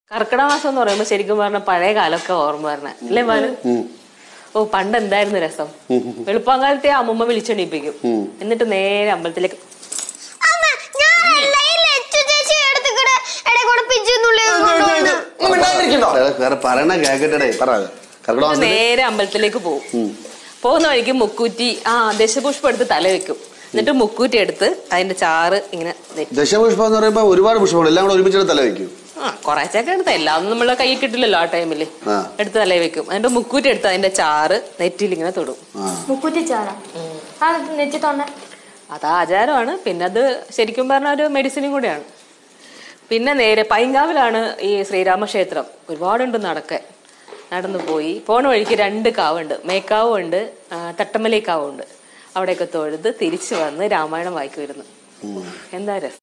കർക്കിടക മാസം എന്ന് പറയുമ്പോ ശരിക്കും പറഞ്ഞ പഴയ കാലമൊക്കെ ഓർമ്മ വരണേ അല്ലേ മാനു ഓ പണ്ട് എന്തായിരുന്നു രസം വെളുപ്പാങ്കാലത്തെ അമ്മമ്മ വിളിച്ചെണീപ്പിക്കും എന്നിട്ട് നേരെ അമ്പലത്തിലേക്ക് അമ്മ, ഞാനല്ല ഈ ലച്ചു ചേച്ചി എടുത്തിക്കടെ എടെ കൂടെ പിച്ചുന്നുള്ളിൽ കൊണ്ടുവന്ന്. ഒന്ന് മിണ്ടാതിരിക്കണ്ടോ എടാ, വേറെ പറയണ കേക്കട്ടെ പറ കർക്കിടക മാസത്തിൽ നേരെ അമ്പലത്തിലേക്ക് പോകും പോകുന്ന വഴിക്ക് മുക്കൂറ്റി ആ ദശപുഷ്പം എടുത്ത് തല വെക്കും എന്നിട്ട് മുക്കൂറ്റി എടുത്ത് അതിന്റെ ചാറ് ഇങ്ങനെ നെറ്റി- ദശപുഷ്പം എന്ന് പറയുമ്പോ ഒരുപാട് പുഷ്പങ്ങൾ എല്ലാം കൂടെ ഒരുമിച്ച് തല വെക്കും ആ കുറച്ചൊക്കെ എടുത്ത് എല്ലാം നമ്മളെ കൈ കിട്ടില്ലല്ലോ ആ ടൈമില് ആ. എടുത്ത് തല വെക്കും എന്നിട്ട് മുക്കൂറ്റി എടുത്ത് അതിന്റെ ചാറ് നെറ്റിയിൽ ഇങ്ങനെ തൊടും ആ മുക്കുറ്റി ചാറ ആ നെറ്റി തൊണ്ണ അത് ആചാരമാണ് പിന്നെ അത് ശരിക്കും പറഞ്ഞ ഒരു മെഡിസിനും കൂടെയാണ് പിന്നെ നേരെ പൈങ്കാവിലാണ് ഈ ശ്രീരാമക്ഷേത്രം ഒരുപാടുണ്ട് നടക്കാൻ നടന്നു പോയി പോണ വഴിക്ക് രണ്ട് കാവുണ്ട് മേക്കാവും ഉണ്ട് ആ, തട്ടമലൈക്കാവും ഉണ്ട് അവിടെയൊക്കെ തൊഴുത് തിരിച്ചു വന്ന് രാമായണം വായിക്കുമായിരുന്നു എന്താ രസം